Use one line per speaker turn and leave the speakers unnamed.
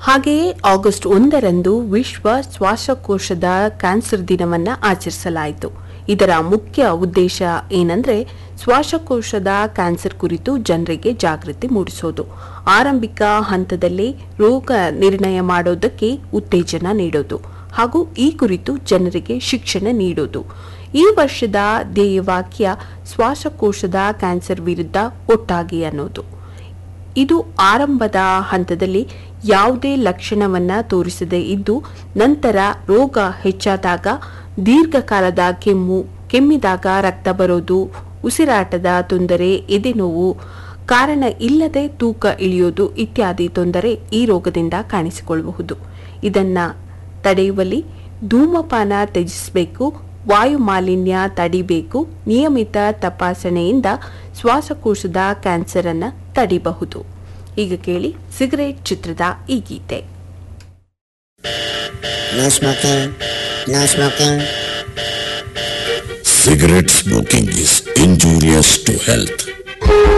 ಹಾಗೆಯೇ ಆಗಸ್ಟ್ ಒಂದರಂದು ವಿಶ್ವ ಶ್ವಾಸಕೋಶದ ಕ್ಯಾನ್ಸರ್ ದಿನವನ್ನು ಆಚರಿಸಲಾಯಿತು ಇದರ ಮುಖ್ಯ ಉದ್ದೇಶ ಏನಂದ್ರೆ ಶ್ವಾಸಕೋಶದ ಕ್ಯಾನ್ಸರ್ ಕುರಿತು ಜನರಿಗೆ ಜಾಗೃತಿ ಮೂಡಿಸೋದು ಆರಂಭಿಕ ಹಂತದಲ್ಲಿ ರೋಗ ನಿರ್ಣಯ ಮಾಡೋದಕ್ಕೆ ಉತ್ತೇಜನ ನೀಡೋದು ಹಾಗೂ ಈ ಕುರಿತು ಜನರಿಗೆ ಶಿಕ್ಷಣ ನೀಡೋದು ಈ ವರ್ಷದ ಧ್ಯೇಯವಾಕ್ಯ ಶ್ವಾಸಕೋಶದ ಕ್ಯಾನ್ಸರ್ ವಿರುದ್ಧ ಒಟ್ಟಾಗಿ ಅನ್ನೋದು ಇದು ಆರಂಭದ ಹಂತದಲ್ಲಿ ಯಾವುದೇ ಲಕ್ಷಣವನ್ನ ತೋರಿಸದೇ ಇದ್ದು ನಂತರ ರೋಗ ಹೆಚ್ಚಾದಾಗ ದೀರ್ಘಕಾಲದ ಕೆಮ್ಮು ಕೆಮ್ಮಿದಾಗ ರಕ್ತ ಬರೋದು ಉಸಿರಾಟದ ತೊಂದರೆ ಎದೆನೋವು ಕಾರಣ ಇಲ್ಲದೆ ತೂಕ ಇಳಿಯೋದು ಇತ್ಯಾದಿ ತೊಂದರೆ ಈ ರೋಗದಿಂದ ಕಾಣಿಸಿಕೊಳ್ಳಬಹುದು ಇದನ್ನ ತಡೆಯುವಲ್ಲಿ ಧೂಮಪಾನ ತ್ಯಜಿಸಬೇಕು ವಾಯು ಮಾಲಿನ್ಯ ತಡಿಬೇಕು ನಿಯಮಿತ ತಪಾಸಣೆಯಿಂದ ಶ್ವಾಸಕೋಶದ ಕ್ಯಾನ್ಸರ್ ಅನ್ನ ತಡಿಬಹುದು ಈಗ ಕೇಳಿ ಸಿಗರೇಟ್ ಚಿತ್ರದ ಈ ಗೀತೆ
No smoking. No smoking.
Cigarette smoking is injurious to health.